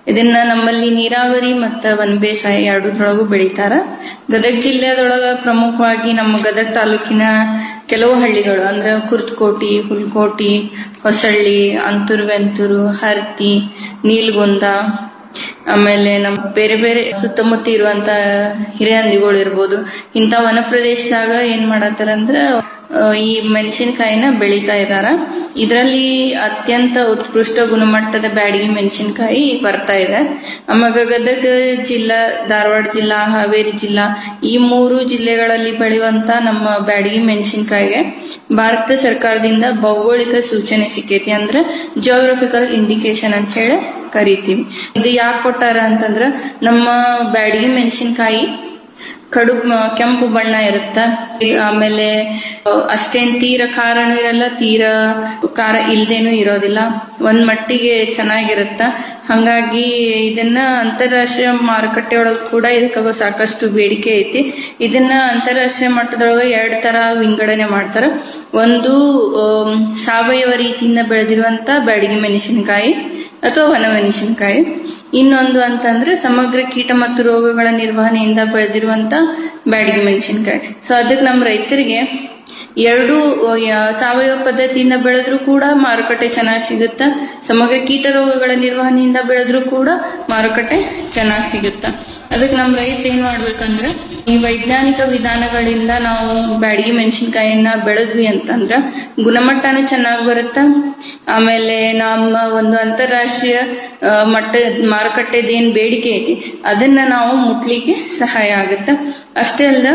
ಇದನ್ನ ನಮ್ಮಲ್ಲಿ ನೀರಾವರಿ ಮತ್ತು ವನ ಬೇಸಾಯ ಎರಡರೊಳಗೂ ಬೆಳಿತಾರ ಗದಗ ಜಿಲ್ಲೆದೊಳಗ ಪ್ರಮುಖವಾಗಿ ನಮ್ಮ ಗದಗ ತಾಲೂಕಿನ ಕೆಲವು ಹಳ್ಳಿಗಳು ಅಂದ್ರೆ ಕುರ್ತಕೋಟಿ ಹುಲ್ಕೋಟಿ ಹೊಸಳ್ಳಿ ಅಂತೂರು ವೆಂತೂರು ಹರ್ತಿ ನೀಲ್ಗೊಂದ ಆಮೇಲೆ ನಮ್ಮ ಬೇರೆ ಬೇರೆ ಸುತ್ತಮುತ್ತ ಇರುವಂತ ಹಿರೇಹಂದಿಗಳು ಇರ್ಬೋದು ಇಂಥ ವನ ಪ್ರದೇಶದಾಗ ಏನ್ ಮಾಡತ್ತಾರ ಅಂದ್ರ ಆ, ಈ ಮೆಣಸಿನಕಾಯಿನ ಬೆಳೀತಾ ಇದಾರ ಇದರಲ್ಲಿ ಅತ್ಯಂತ ಉತ್ಕೃಷ್ಟ ಗುಣಮಟ್ಟದ ಬ್ಯಾಡಗಿ ಮೆಣಸಿನಕಾಯಿ ಬರ್ತಾ ಇದೆ ಆಮೇಲೆ ಗದಗ ಜಿಲ್ಲಾ ಧಾರವಾಡ ಜಿಲ್ಲಾ ಹಾವೇರಿ ಜಿಲ್ಲಾ ಈ ಮೂರು ಜಿಲ್ಲೆಗಳಲ್ಲಿ ಬೆಳೆಯುವಂತ ನಮ್ಮ ಬ್ಯಾಡಗಿ ಮೆಣಸಿನಕಾಯಿಗೆ ಭಾರತ ಸರ್ಕಾರದಿಂದ ಭೌಗೋಳಿಕ ಸೂಚನೆ ಸಿಕ್ಕೈತಿ ಅಂದ್ರೆ ಜಿಯೋಗ್ರಫಿಕಲ್ ಇಂಡಿಕೇಶನ್ ಅಂತ ಹೇಳಿ ಕರಿತೀವಿ ಇದು ಯಾಕೆ ಕೊಟ್ಟಾರ ಅಂತಂದ್ರ ನಮ್ಮ ಬ್ಯಾಡಗಿ ಮೆಣಸಿನಕಾಯಿ ಕಡು ಮ- ಕೆಂಪು ಬಣ್ಣ ಇರುತ್ತ ಆಮೇಲೆ ಅಹ್, ಅಷ್ಟೇನ್ ತೀರ ಖಾರನೂ ಇರಲ್ಲ ತೀರ ಖಾರ ಇಲ್ದೇನೂ ಇರೋದಿಲ್ಲ ಒಂದ್ ಮಟ್ಟಿಗೆ ಚೆನ್ನಾಗಿರುತ್ತ ಹಂಗಾಗಿ ಇದನ್ನ ಅಂತಾರಾಷ್ಟ್ರೀಯ ಮಾರುಕಟ್ಟೆ ಒಳಗ್ ಕೂಡ ಇದಕ್ಕೆ ಸಾಕಷ್ಟು ಬೇಡಿಕೆ ಐತಿ ಇದನ್ನ ಅಂತಾರಾಷ್ಟ್ರೀಯ ಮಟ್ಟದೊಳಗ ಎರಡ್ ತರ ವಿಂಗಡಣೆ ಮಾಡ್ತಾರ ಒಂದು ಆಮ್, ಸಾವಯವ ರೀತಿಯಿಂದ ಬೆಳೆದಿರುವಂತ ಬ್ಯಾಡಗಿ ಮೆಣಸಿನಕಾಯಿ ಅಥವಾ ವನ ಮೆಣಸಿನಕಾಯಿ ಇನ್ನೊಂದು ಅಂತಂದ್ರೆ ಸಮಗ್ರ ಕೀಟ ಮತ್ತು ರೋಗಗಳ ನಿರ್ವಹಣೆಯಿಂದ ಬೆಳೆದಿರುವಂತ ಬ್ಯಾಡಗಿ ಮೆಣಸಿನಕಾಯಿ ಸೊ ಅದಕ್ಕೆ ನಮ್ಮ ರೈತರಿಗೆ ಎರಡು ಅಹ್, ಯಾ- ಸಾವಯವ ಪದ್ಧತಿಯಿಂದ ಬೆಳೆದ್ರೂ ಕೂಡ ಮಾರುಕಟ್ಟೆ ಚೆನ್ನಾಗಿ ಸಿಗುತ್ತ ಸಮಗ್ರ ಕೀಟ ರೋಗಗಳ ನಿರ್ವಹಣೆಯಿಂದ ಬೆಳೆದ್ರೂ ಕೂಡ ಮಾರುಕಟ್ಟೆ ಚೆನ್ನಾಗಿ ಸಿಗುತ್ತ ಅದಕ್ಕೆ ನಮ್ಮ ರೈತ ಏನ್ ಮಾಡ್ಬೇಕಂದ್ರೆ ಈ ವೈಜ್ಞಾನಿಕ ವಿಧಾನಗಳಿಂದ ನಾವು ಬ್ಯಾಡಗಿ ಮೆಣಸಿನಕಾಯಿಯನ್ನ ಬೆಳೆದ್ವಿ ಅಂತಂದ್ರ ಗುಣಮಟ್ಟನೂ ಚೆನ್ನಾಗಿ ಬರುತ್ತ ಆಮೇಲೆ ನಮ್ಮ ಒಂದು ಅಂತಾರಾಷ್ಟ್ರೀಯ ಆ, ಮಟ್ಟ ಮಾರುಕಟ್ಟೆದ ಏನ್ ಬೇಡಿಕೆ ಐತಿ ಅದನ್ನ ನಾವು ಮುಟ್ಲಿಕ್ಕೆ ಸಹಾಯ ಆಗುತ್ತ ಅಷ್ಟೇ ಅಲ್ಲ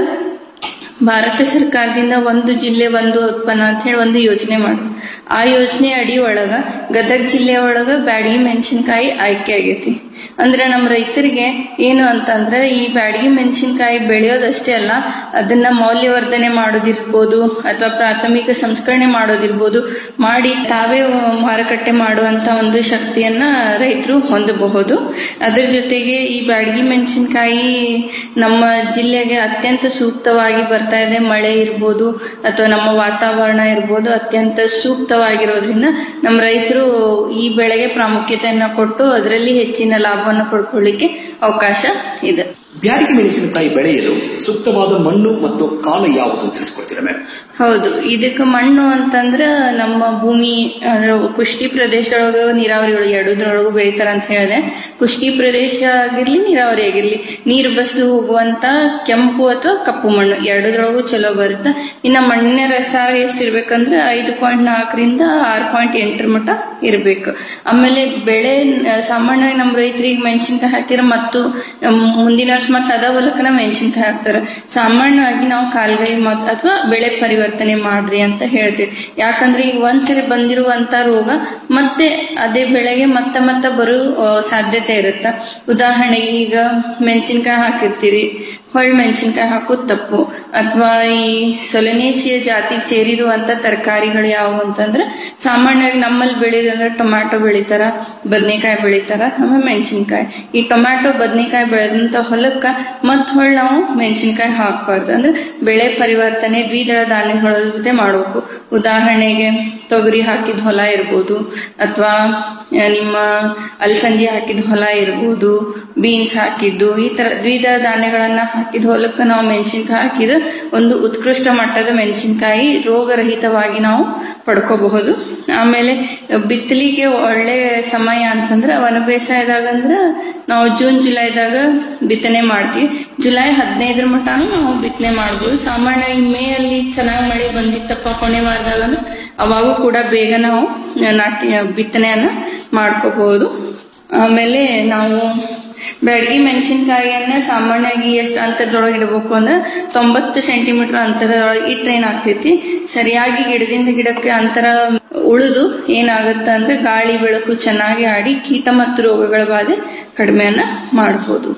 ಭಾರತ ಸರ್ಕಾರದಿಂದ ಒಂದು ಜಿಲ್ಲೆ ಒಂದು ಉತ್ಪನ್ನ ಅಂತ ಹೇಳಿ ಒಂದು ಯೋಜನೆ ಮಾಡಿ ಆ ಯೋಜನೆ ಅಡಿ ಒಳಗ ಗದಗ ಜಿಲ್ಲೆ ಒಳಗ ಬ್ಯಾಡಗಿ ಮೆಣಸಿನಕಾಯಿ ಆಯ್ಕೆ ಆಗೈತಿ ಅಂದ್ರೆ ನಮ್ಮ ರೈತರಿಗೆ ಏನು ಅಂತಂದ್ರೆ ಈ ಬ್ಯಾಡಗಿ ಮೆಣಸಿನಕಾಯಿ ಬೆಳೆಯೋದಷ್ಟೇ ಅಲ್ಲ ಅದನ್ನ ಮೌಲ್ಯವರ್ಧನೆ ಮಾಡೋದಿರ್ಬೋದು ಅಥವಾ ಪ್ರಾಥಮಿಕ ಸಂಸ್ಕರಣೆ ಮಾಡೋದಿರ್ಬೋದು ಮಾಡಿ ತಾವೇ ಮಾರುಕಟ್ಟೆ ಮಾಡುವಂತ ಒಂದು ಶಕ್ತಿಯನ್ನ ರೈತರು ಹೊಂದಬಹುದು ಅದರ ಜೊತೆಗೆ ಈ ಬ್ಯಾಡಗಿ ಮೆಣಸಿನಕಾಯಿ ನಮ್ಮ ಜಿಲ್ಲೆಗೆ ಅತ್ಯಂತ ಸೂಕ್ತವಾಗಿ ಬರ್ತಾ ಇದೆ ಮಳೆ ಇರ್ಬೋದು ಅಥವಾ ನಮ್ಮ ವಾತಾವರಣ ಇರ್ಬೋದು ಅತ್ಯಂತ ಸೂಕ್ತವಾಗಿರೋದ್ರಿಂದ ನಮ್ಮ ರೈತರು ಈ ಬೆಳೆಗೆ ಪ್ರಾಮುಖ್ಯತೆಯನ್ನ ಕೊಟ್ಟು ಅದರಲ್ಲಿ ಹೆಚ್ಚಿನ ಲಾಭವನ್ನು ಪಡ್ಕೊಳ್ಳಿಕ್ಕೆ ಅವಕಾಶ ಇದೆ ಬ್ಯಾಡಗಿ ಮೆಣಸಿನಕಾಯಿ ಬೆಳೆಯಲು ಸೂಕ್ತವಾದ ಮಣ್ಣು ಮತ್ತು ಕಾಲ ಯಾವುದು ಅಂತ ತಿಳಿಸ್ಕೊಡ್ತೀರಾ ಮೇಡಮ್ ಹೌದು ಇದಕ್ಕೆ ಮಣ್ಣು ಅಂತಂದ್ರ ನಮ್ಮ ಭೂಮಿ ಅಂದ್ರೆ ಕುಷ್ಟಿ ಪ್ರದೇಶದೊಳಗ ನೀರಾವರಿ ಒಳಗೆ ಎರಡರೊಳಗೂ ಬೆಳಿತಾರ ಅಂತ ಹೇಳಿದೆ ಕುಷ್ಟಿ ಪ್ರದೇಶ ಆಗಿರ್ಲಿ ನೀರಾವರಿ ಆಗಿರ್ಲಿ ನೀರು ಬಸ್ದು ಹೋಗುವಂತ ಕೆಂಪು ಅಥವಾ ಕಪ್ಪು ಮಣ್ಣು ಎರಡರೊಳಗೂ ಚಲೋ ಬರುತ್ತೆ ಇನ್ನ ಮಣ್ಣಿನ ರಸಾರ ಎಷ್ಟಿರ್ಬೇಕಂದ್ರೆ ಐದು ಪಾಯಿಂಟ್ ನಾಲ್ಕರಿಂದ ಆರು ಪಾಯಿಂಟ್ ಎಂಟರ ಮಟ್ಟ ಇರಬೇಕು ಆಮೇಲೆ ಬೆಳೆ ಆ, ಸಾಮಾನ್ಯವಾಗಿ ನಮ್ಮ ರೈತರಿಗೆ ಮೆಣಸಿನ್ಕಾಯಿ ಹಾಕಿರ ಮತ್ತು ಮ್, ಮುಂದಿನ ವರ್ಷ ಮತ್ತೆ ಅದ ಹೊಲಕ್ಕನ ಮೆಣಸಿನ್ಕಾಯಿ ಹಾಕ್ತಾರೆ ಸಾಮಾನ್ಯವಾಗಿ ನಾವು ಕಾಲ್ಗೈ ಮತ್ ಅಥವಾ ಬೆಳೆ ಪರಿವರ್ತನೆ ಮಾಡ್ರಿ ಅಂತ ಹೇಳ್ತೀವಿ ಯಾಕಂದ್ರೆ ಈಗ ಒಂದ್ಸರಿ ಬಂದಿರುವಂತ ರೋಗ ಮತ್ತೆ ಅದೇ ಬೆಳೆಗೆ ಮತ್ತೆ ಮತ್ತೆ ಬರೋ ಆ, ಸಾಧ್ಯತೆ ಇರುತ್ತ ಉದಾಹರಣೆಗೆ ಈಗ ಮೆಣಸಿನ್ಕಾಯಿ ಹಾಕಿರ್ತೀರಿ ಹೊಳ್ ಮೆಣಸಿನ್ಕಾಯಿ ಹಾಕೋದು ತಪ್ಪು ಅಥವಾ ಈ ಸೊಲನೇಸಿಯ ಜಾತಿಗೆ ಸೇರಿರುವಂತ ತರಕಾರಿಗಳು ಯಾವುವು ಅಂತಂದ್ರೆ ಸಾಮಾನ್ಯವಾಗಿ ನಮ್ಮಲ್ಲಿ ಬೆಳೆಯೋದಂದ್ರೆ ಟೊಮ್ಯಾಟೊ ಬೆಳಿತಾರ ಬದನೆಕಾಯಿ ಬೆಳಿತಾರ ಆಮೇಲೆ ಮೆಣಸಿನ್ಕಾಯಿ ಈ ಟೊಮ್ಯಾಟೊ ಬದನೆಕಾಯಿ ಬೆಳೆದಂತ ಹೊಲಕ್ಕ ಮತ್ ಹೊಳ್ ನಾವು ಮೆಣಸಿನ್ಕಾಯಿ ಹಾಕಬಾರ್ದು ಅಂದ್ರೆ ಬೆಳೆ ಪರಿವರ್ತನೆ ದ್ವಿದಳ ಧಾನ್ಯಗಳ ಜೊತೆ ಮಾಡಬೇಕು ಉದಾಹರಣೆಗೆ ತೊಗರಿ ಹಾಕಿದ ಹೊಲ ಇರ್ಬೋದು ಅಥವಾ ನಿಮ್ಮ ಅಲಸಂದಿ ಹಾಕಿದ ಹೊಲ ಇರ್ಬೋದು ಬೀನ್ಸ್ ಹಾಕಿದ್ದು ಈ ತರ ದ್ವಿದಳ ಧಾನ್ಯಗಳನ್ನ ಹಾಕಿದ ಹೊಲಕ್ಕೆ ನಾವು ಮೆಣಸಿನ್ಕಾಯಿ ಹಾಕಿದ್ರೆ ಒಂದು ಉತ್ಕೃಷ್ಟ ಮಟ್ಟದ ಮೆಣಸಿನ್ಕಾಯಿ ರೋಗರಹಿತವಾಗಿ ನಾವು ಪಡ್ಕೋಬಹುದು ಆಮೇಲೆ ಬಿತ್ತಲಿಕ್ಕೆ ಒಳ್ಳೆ ಸಮಯ ಅಂತಂದ್ರೆ ವನ ಬೇಸಾಯದಾಗ ಅಂದ್ರ ನಾವು ಜೂನ್ ಜುಲೈದಾಗ ಬಿತ್ತನೆ ಮಾಡ್ತೀವಿ ಜುಲೈ ಹದಿನೈದರ ಮಟನು ನಾವು ಬಿತ್ತನೆ ಮಾಡ್ಬೋದು ಸಾಮಾನ್ಯವಾಗಿ ಮೇ ಅಲ್ಲಿ ಚೆನ್ನಾಗಿ ಮಳೆ ಬಂದಿತ್ತಪ್ಪ ಕೊನೆ ವಾರದಾಗ ಅಂದ್ರೆ ಅವಾಗೂ ಕೂಡ ಬೇಗ ನಾವು ನಾಟಿ ಬಿತ್ತನೆಯನ್ನ ಮಾಡ್ಕೋಬಹುದು ಆಮೇಲೆ ನಾವು ಬ್ಯಾಡಗಿ ಮೆಣಸಿನಕಾಯಿಯನ್ನ ಸಾಮಾನ್ಯವಾಗಿ ಎಷ್ಟು ಅಂತರದೊಳಗೆ ಇಡಬೇಕು ಅಂದ್ರೆ ತೊಂಬತ್ತು ಸೆಂಟಿಮೀಟರ್ ಅಂತರದೊಳಗೆ ಇಟ್ರೆ ಏನಾಗ್ತೈತಿ ಸರಿಯಾಗಿ ಗಿಡದಿಂದ ಗಿಡಕ್ಕೆ ಅಂತರ ಉಳಿದು ಏನಾಗುತ್ತೆ ಅಂದ್ರೆ ಗಾಳಿ ಬೆಳಕು ಚೆನ್ನಾಗಿ ಆಡಿ ಕೀಟ ಮತ್ತು ರೋಗಗಳ ಬಾಧೆ ಕಡಿಮೆಯನ್ನ ಮಾಡಬಹುದು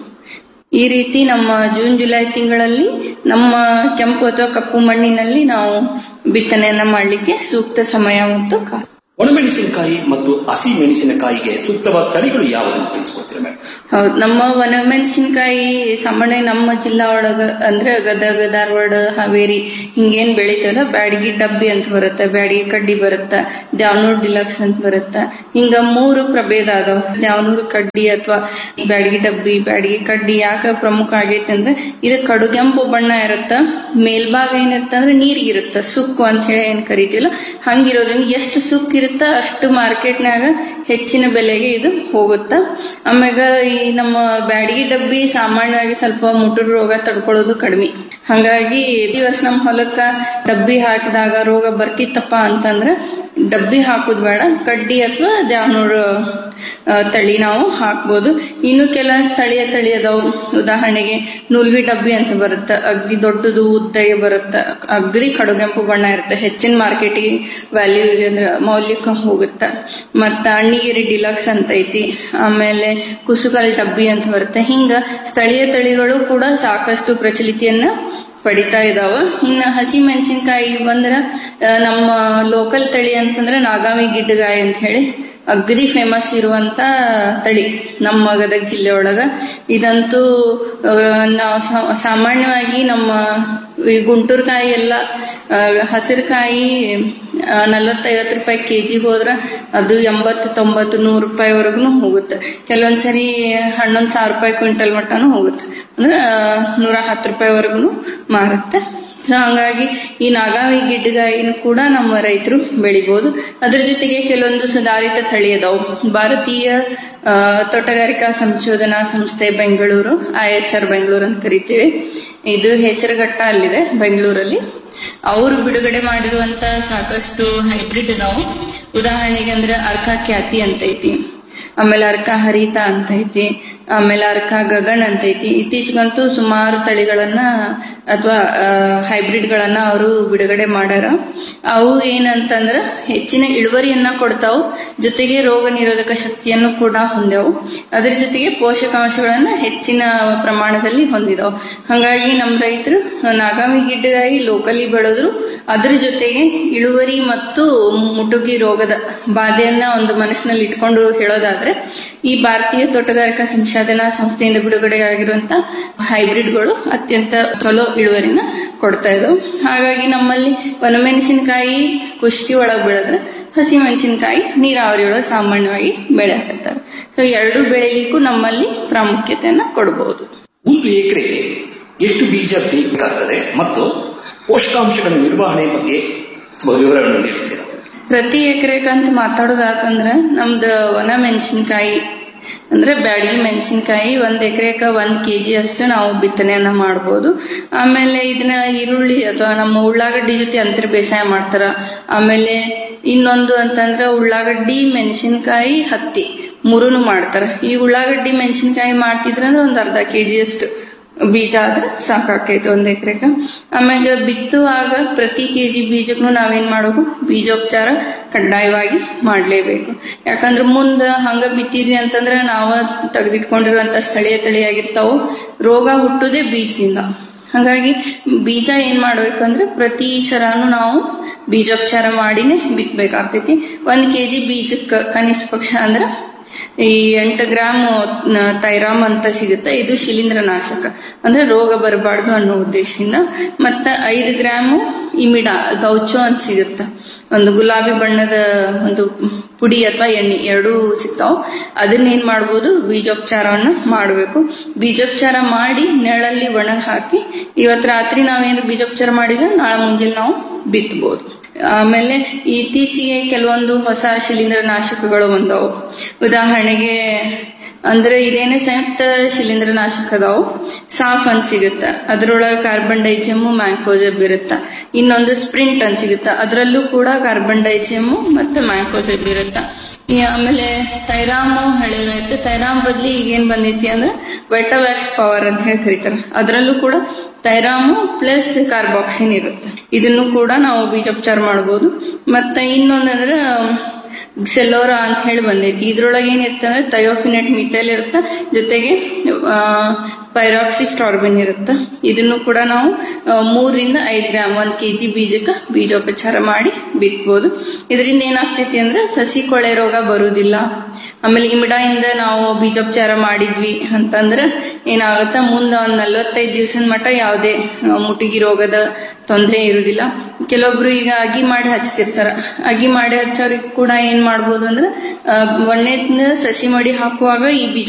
ಈ ರೀತಿ ನಮ್ಮ ಜೂನ್ ಜುಲೈ ತಿಂಗಳಲ್ಲಿ ನಮ್ಮ ಕೆಂಪು ಅಥವಾ ಕಪ್ಪು ಮಣ್ಣಿನಲ್ಲಿ ನಾವು ಬಿತ್ತನೆಯನ್ನ ಮಾಡಲಿಕ್ಕೆ ಸೂಕ್ತ ಸಮಯ ಮತ್ತು ಕಾಲ ಒಣಮೆಣಸಿನಕಾಯಿ ಮತ್ತು ಹಸಿ ಮೆಣಸಿನಕಾಯಿಗೆ ಸೂಕ್ತವಾದ ತಳಿಗಳು ಯಾವುದನ್ನು ತಿಳಿಸ್ಕೊಡ್ತೀರಾ ಮೇಡಮ್ ಹೌದು ನಮ್ಮ ವನಮೆಣಸಿನಕಾಯಿ ಸಾಮಾನ್ಯ ನಮ್ಮ ಜಿಲ್ಲಾ ಒಳಗ ಅಂದ್ರೆ ಗದಗ ಧಾರವಾಡ ಹಾವೇರಿ ಹಿಂಗೇನ್ ಬೆಳಿತೇವಲ್ಲ ಬ್ಯಾಡಗಿ ಡಬ್ಬಿ ಅಂತ ಬರುತ್ತೆ ಬ್ಯಾಡಗಿ ಕಡ್ಡಿ ಬರುತ್ತೆ ದ್ಯಾವನೂರ್ ಡಿಲಕ್ಸ್ ಅಂತ ಬರುತ್ತೆ ಹಿಂಗ ಮೂರು ಪ್ರಭೇದ ಅದಾವ ದ್ಯಾವನೂರು ಕಡ್ಡಿ ಅಥವಾ ಬ್ಯಾಡಗಿ ಡಬ್ಬಿ ಬ್ಯಾಡಗಿ ಕಡ್ಡಿ ಯಾಕ ಪ್ರಮುಖ ಆಗೈತೆ ಅಂದ್ರೆ ಇದು ಕಡುಗೆಂಪು ಬಣ್ಣ ಇರುತ್ತ ಮೇಲ್ಭಾಗ ಏನಿರುತ್ತೆ ಅಂದ್ರೆ ನೀರಿಗಿರುತ್ತ ಸುಕ್ಕು ಅಂತ ಹೇಳಿ ಏನ್ ಕರಿತೀವಲ್ಲ ಹಂಗಿರೋದ್ರಿಂದ ಎಷ್ಟು ಸುಕ್ಕು ಇರುತ್ತ ಅಷ್ಟು ಮಾರ್ಕೆಟ್ನಾಗ ಹೆಚ್ಚಿನ ಬೆಲೆಗೆ ಇದು ಹೋಗುತ್ತ ಆಮ್ಯಾಗ ಈ ನಮ್ಮ ಬ್ಯಾಡಗಿ ಡಬ್ಬಿ ಸಾಮಾನ್ಯವಾಗಿ ಸ್ವಲ್ಪ ಮುಟುರು ರೋಗ ತಡ್ಕೊಳ್ಳೋದು ಕಡಿಮೆ ಹಂಗಾಗಿ ಈ ವರ್ಷ ನಮ್ಮ ಹೊಲಕ್ಕ ಡಬ್ಬಿ ಹಾಕಿದಾಗ ರೋಗ ಬರ್ತಿತ್ತಪ್ಪ ಅಂತಂದ್ರೆ ಡಬ್ಬಿ ಹಾಕೋದ್ ಬೇಡ ಕಡ್ಡಿ ಅಥವಾ ದ್ಯಾವನೂರು ಆ, ತಳಿ ನಾವು ಹಾಕ್ಬೋದು ಇನ್ನು ಕೆಲವೊಂದು ಸ್ಥಳೀಯ ತಳಿ ಅದಾವು ಉದಾಹರಣೆಗೆ ನೂಲ್ವಿ ಡಬ್ಬಿ ಅಂತ ಬರುತ್ತೆ ಅಗ್ದಿ ದೊಡ್ಡದು ಉದ್ದಗೆ ಬರುತ್ತೆ ಅಗ್ದಿ ಕಡುಗೆಂಪು ಬಣ್ಣ ಇರುತ್ತೆ ಹೆಚ್ಚಿನ ಮಾರ್ಕೆಟಿಗೆ ವ್ಯಾಲ್ಯೂ ಅಂದ್ರೆ ಮೌಲ್ಯಕ್ಕೆ ಹೋಗುತ್ತೆ ಮತ್ತ ಅಣ್ಣಿಗೇರಿ ಡಿಲಕ್ಸ್ ಅಂತ ಐತಿ ಆಮೇಲೆ ಕುಸುಕಲ್ ಡಬ್ಬಿ ಅಂತ ಬರುತ್ತೆ ಹಿಂಗ ಸ್ಥಳೀಯ ತಳಿಗಳು ಕೂಡ ಸಾಕಷ್ಟು ಪ್ರಚಲಿತಿಯನ್ನ ಪಡಿತಾ ಇದಾವ ಇನ್ನು ಹಸಿ ಮೆಣಸಿನಕಾಯಿ ಬಂದ್ರ ಆ, ನಮ್ಮ ಲೋಕಲ್ ತಳಿ ಅಂತಂದ್ರೆ ನಾಗಾವಿ ಗಿಡ್ಡಗಾಯಿ ಅಂತ ಹೇಳಿ ಅಗ್ದಿ ಫೇಮಸ್ ಇರುವಂತ ತಳಿ ನಮ್ಮ ಗದಗ ಜಿಲ್ಲೆ ಒಳಗ ಇದಂತೂ ಆ, ನಾವು ಸಾ- ಸಾಮಾನ್ಯವಾಗಿ ನಮ್ಮ ಈ ಗುಂಟೂರು ಕಾಯಿ ಎಲ್ಲ ಹಸಿರು ಕಾಯಿ ನಲವತ್ತೈವತ್ತು ರೂಪಾಯಿ ಕೆಜಿ ಹೋದ್ರ ಅದು ಎಂಬತ್ತು ತೊಂಬತ್ತು ನೂರು ರೂಪಾಯಿವರೆಗೂ ಹೋಗುತ್ತೆ ಕೆಲವೊಂದ್ಸರಿ ಹನ್ನೊಂದು ಸಾವಿರ ರೂಪಾಯಿ ಕ್ವಿಂಟಲ್ ಮಟ್ಟನೂ ಹೋಗುತ್ತೆ ಅಂದ್ರೆ ಆ, ನೂರ ಹತ್ತು ರೂಪಾಯಿವರೆಗೂ ಮಾರುತ್ತೆ ಸೊ ಹಂಗಾಗಿ ಈ ನಾಗಾವಿ ಗಿಡ್ಡಗಾಯಿನ ಕೂಡ ನಮ್ಮ ರೈತರು ಬೆಳಿಬಹುದು ಅದ್ರ ಜೊತೆಗೆ ಕೆಲವೊಂದು ಸುಧಾರಿತ ತಳಿ ಅದಾವು ಭಾರತೀಯ ಆ, ತೋಟಗಾರಿಕಾ ಸಂಶೋಧನಾ ಸಂಸ್ಥೆ Bengaluru I H R Bengaluru ಅಂತ ಕರಿತೀವಿ ಇದು ಹೆಸರುಘಟ್ಟ ಅಲ್ಲಿದೆ ಬೆಂಗಳೂರಲ್ಲಿ ಅವರು ಬಿಡುಗಡೆ ಮಾಡಿರುವಂತ ಸಾಕಷ್ಟು ಹೈಬ್ರಿಡ್ ಅದಾವು ಉದಾಹರಣೆಗೆ ಅಂದ್ರೆ ಅರ್ಕ ಖ್ಯಾತಿ ಅಂತ ಐತಿ ಆಮೇಲೆ ಅರ್ಕ ಹರಿತ ಅಂತ ಐತಿ ಆಮೇಲೆ ಅರ್ಕ ಗಗನ್ ಅಂತ ಐತಿ ಇತ್ತೀಚೆಗಂತೂ ಸುಮಾರು ತಳಿಗಳನ್ನ ಅಥವಾ ಹೈಬ್ರಿಡ್ ಗಳನ್ನ ಅವರು ಬಿಡುಗಡೆ ಮಾಡ್ಯಾರ ಅವು ಏನಂತಂದ್ರ ಹೆಚ್ಚಿನ ಇಳುವರಿಯನ್ನ ಕೊಡ್ತಾವು ಜೊತೆಗೆ ರೋಗ ನಿರೋಧಕ ಶಕ್ತಿಯನ್ನು ಕೂಡ ಹೊಂದ್ಯಾವು ಅದ್ರ ಜೊತೆಗೆ ಪೋಷಕಾಂಶಗಳನ್ನ ಹೆಚ್ಚಿನ ಪ್ರಮಾಣದಲ್ಲಿ ಹೊಂದಿದಾವು ಹಾಗಾಗಿ ನಮ್ಮ ರೈತರು ನಾಗಾವಿ ಗಿಡ್ಡಗಾಯಿ ಲೋಕಲಿ ಬೆಳೆದ್ರು ಅದ್ರ ಜೊತೆಗೆ ಇಳುವರಿ ಮತ್ತು ಮುಟುಗಿ ರೋಗದ ಬಾಧೆಯನ್ನ ಒಂದು ಮನಸ್ಸಿನಲ್ಲಿ ಇಟ್ಕೊಂಡು ಹೇಳೋದಾದ್ರೆ ಈ ಭಾರತೀಯ ತೋಟಗಾರಿಕಾ ಸಂಶೋಧನಾ ಸಂಸ್ಥೆಯಿಂದ ಬಿಡುಗಡೆಯಾಗಿರುವಂತ ಹೈಬ್ರಿಡ್ಗಳು ಅತ್ಯಂತ ಚಲೋ ಇಳುವರಿನ ಕೊಡ್ತಾ ಇದಾವೆ ಹಾಗಾಗಿ ನಮ್ಮಲ್ಲಿ ಒಣಮೆಣಸಿನಕಾಯಿ ಕುಷ್ಕಿ ಒಳಗೆ ಬೆಳೆದ್ರೆ ಹಸಿ ಮೆಣಸಿನಕಾಯಿ ನೀರಾವರಿ ಒಳಗೆ ಸಾಮಾನ್ಯವಾಗಿ ಬೆಳೆ ಹಾಕತ್ತಾರೆ ಸೊ ಎರಡು ಬೆಳಿಲಿಕ್ಕೂ ನಮ್ಮಲ್ಲಿ ಪ್ರಾಮುಖ್ಯತೆಯನ್ನ ಕೊಡಬಹುದು ಒಂದು ಎಕರೆಗೆ ಎಷ್ಟು ಬೀಜ ಬೇಕಾಗ್ತದೆ ಮತ್ತು ಪೋಷಕಾಂಶಗಳ ನಿರ್ವಹಣೆ ಬಗ್ಗೆ ಸ್ವಲ್ಪ ವಿವರಗಳನ್ನು ನೀಡ್ತೀರಾ ಪ್ರತಿ ಎಕರೆಗಂತ ಮಾತಾಡೋದಾತಂದ್ರ ನಮ್ದು ಒಣ ಮೆಣಸಿನಕಾಯಿ ಅಂದ್ರೆ ಬ್ಯಾಡಗಿ ಮೆಣಸಿನಕಾಯಿ ಒಂದ್ ಎಕರೆಕ ಒಂದ್ ಕೆಜಿ ಅಷ್ಟು ನಾವು ಬಿತ್ತನೆಯನ್ನ ಮಾಡಬಹುದು ಆಮೇಲೆ ಇದನ್ನ ಈರುಳ್ಳಿ ಅಥವಾ ನಮ್ಮ ಉಳ್ಳಾಗಡ್ಡಿ ಜೊತೆ ಅಂತರ ಬೇಸಾಯ ಮಾಡ್ತಾರ ಆಮೇಲೆ ಇನ್ನೊಂದು ಅಂತಂದ್ರೆ ಉಳ್ಳಾಗಡ್ಡಿ ಮೆಣಸಿನಕಾಯಿ ಹತ್ತಿ ಮೂರನ್ನು ಮಾಡ್ತಾರ ಈ ಉಳ್ಳಾಗಡ್ಡಿ ಮೆಣಸಿನಕಾಯಿ ಮಾಡ್ತಿದ್ರಂದ್ರೆ ಒಂದ್ ಅರ್ಧ ಕೆಜಿ ಅಷ್ಟು ಬೀಜ ಆದ್ರೆ ಸಾಕಾಕೈತೆ ಒಂದ್ ಎಕರೆಕ ಆಮ್ಯಾಗ ಬಿತ್ತುವಾಗ ಪ್ರತಿ ಕೆಜಿ ಬೀಜಕ್ಕೂ ನಾವೇನ್ ಮಾಡಬೇಕು ಬೀಜೋಪಚಾರ ಕಡ್ಡಾಯವಾಗಿ ಮಾಡ್ಲೇಬೇಕು ಯಾಕಂದ್ರೆ ಮುಂದ ಹಂಗ ಬಿತ್ತಿದ್ವಿ ಅಂತಂದ್ರೆ ನಾವ ತೆಗೆದಿಟ್ಕೊಂಡಿರುವಂತ ಸ್ಥಳೀಯ ತಳಿಯಾಗಿರ್ತಾವು ರೋಗ ಹುಟ್ಟುದೇ ಬೀಜದಿಂದ ಹಾಗಾಗಿ ಬೀಜ ಏನ್ ಮಾಡ್ಬೇಕು ಅಂದ್ರೆ ಪ್ರತಿ ಸರಾನು ನಾವು ಬೀಜೋಪಚಾರ ಮಾಡಿನೇ ಬಿತ್ತಬೇಕಾಗ್ತೈತಿ ಒಂದ್ ಕೆಜಿ ಬೀಜಕ್ಕೆ ಕನಿಷ್ಠ ಪಕ್ಷ ಅಂದ್ರೆ ಈ ಎಂಟು ಗ್ರಾಮ್ ನ- ತೈರಾಮ್ ಅಂತ ಸಿಗುತ್ತೆ ಇದು ಶಿಲೀಂಧ್ರ ನಾಶಕ ಅಂದ್ರೆ ರೋಗ ಬರಬಾರ್ದು ಅನ್ನೋ ಉದ್ದೇಶದಿಂದ ಮತ್ತ ಐದು ಗ್ರಾಮ್ ಇಮಿಡಾ ಗೌಚೋ ಅಂತ ಸಿಗುತ್ತೆ ಒಂದು ಗುಲಾಬಿ ಬಣ್ಣದ ಒಂದು ಪುಡಿ ಅಥವಾ ಎಣ್ಣೆ ಎರಡೂ ಸಿಗ್ತಾವ ಅದನ್ನ ಏನ್ ಮಾಡ್ಬೋದು ಬೀಜೋಪಚಾರವನ್ನ ಮಾಡಬೇಕು ಬೀಜೋಪಚಾರ ಮಾಡಿ ನೆರಳಲ್ಲಿ ಒಣಗ್ ಹಾಕಿ ಇವತ್ ರಾತ್ರಿ ನಾವೇನು ಬೀಜೋಪಚಾರ ಮಾಡಿದ್ರೆ ನಾಳೆ ಮುಂಜಾನೆ ನಾವು ಬಿತ್ತಬಹುದು ಆಮೇಲೆ ಇತ್ತೀಚೆಗೆ ಕೆಲವೊಂದು ಹೊಸ ಶಿಲೀಂಧ್ರ ನಾಶಕಗಳು ಬಂದವು ಉದಾಹರಣೆಗೆ ಅಂದ್ರೆ ಇದೇನೇ ಸಂಯುಕ್ತ ಶಿಲೀಂಧ್ರ ನಾಶಕ ಅದಾವು ಸಾಫ್ ಅಂತ ಸಿಗುತ್ತ ಅದ್ರೊಳಗೆ ಕಾರ್ಬನ್ ಡೈಜಿಯಮ್ ಮ್ಯಾಂಕೋಜೆಬ್ ಇರುತ್ತ ಇನ್ನೊಂದು ಸ್ಪ್ರಿಂಟ್ ಅಂತ ಸಿಗುತ್ತ ಅದರಲ್ಲೂ ಕೂಡ ಕಾರ್ಬನ್ ಡೈಜಿಯಮ್ ಮತ್ತೆ ಮ್ಯಾಂಕೋಜೆಬ್ ಇರುತ್ತ ಈ ಆಮೇಲೆ ತೈರಾಮು ಹಳೇದಾಯ್ತು ತೈರಾಮ್ ಬದ್ಲಿ ಈಗ ಏನ್ ಬಂದೈತಿ ಅಂದ್ರೆ ವೆಟವ್ಯಾಕ್ಸ್ ಪವರ್ ಅಂತ ಹೇಳಿ ಕರೀತಾರೆ ಅದರಲ್ಲೂ ಕೂಡ ತೈರಾಮು ಪ್ಲಸ್ ಕಾರ್ಬಾಕ್ಸಿನ್ ಇರುತ್ತೆ ಇದನ್ನು ಕೂಡ ನಾವು ಬೀಜೋಪಚಾರ ಮಾಡಬಹುದು ಮತ್ತೆ ಇನ್ನೊಂದಂದ್ರೆ ಸೆಲ್ಲೋರಾ ಅಂತ ಹೇಳಿ ಬಂದೈತಿ ಇದ್ರೊಳಗೆ ಏನಿರುತ್ತೆ ಅಂದ್ರೆ ಥಯೋಫಿನೆಟ್ ಮಿಥೈಲ್ ಇರುತ್ತೆ ಜೊತೆಗೆ ಪೈರಾಕ್ಸಿಸ್ಟಾರ್ಬಿನ್ ಇರುತ್ತೆ ಇದನ್ನು ಕೂಡ ನಾವು ಆ, ಮೂರರಿಂದ ಐದು ಗ್ರಾಮ್ ಒಂದ್ ಕೆಜಿ ಬೀಜಕ್ಕೆ ಬೀಜೋಪಚಾರ ಮಾಡಿ ಬಿತ್ಬೋದು ಇದರಿಂದ ಏನಾಗ್ತೈತಿ ಅಂದ್ರೆ ಸಸಿ ಕೊಳೆ ರೋಗ ಬರುವುದಿಲ್ಲ ಆಮೇಲೆ ಇಮಿಡಾಯಿಂದ ನಾವು ಬೀಜೋಪಚಾರ ಮಾಡಿದ್ವಿ ಅಂತಂದ್ರೆ ಏನಾಗುತ್ತೆ ಮುಂದೆ ಒಂದ್ ನಲ್ವತ್ತೈದು ದಿವಸದ ಮಟ್ಟ ಯಾವುದೇ ಆ, ಮುಟಿಗಿ ರೋಗದ ತೊಂದರೆ ಇರುವುದಿಲ್ಲ ಕೆಲವೊಬ್ರು ಈಗ ಅಗಿ ಮಾಡಿ ಹಚ್ತಿರ್ತಾರ ಅಗಿ ಮಾಡಿ ಹಚ್ಚೋರಿಗೆ ಕೂಡ ಏನ್ ಮಾಡ್ಬೋದು ಅಂದ್ರೆ ಆ, ಒಣ್ಣೆದ್ನ ಸಸಿ ಮಡಿ ಹಾಕುವಾಗ ಈ ಬೀಜ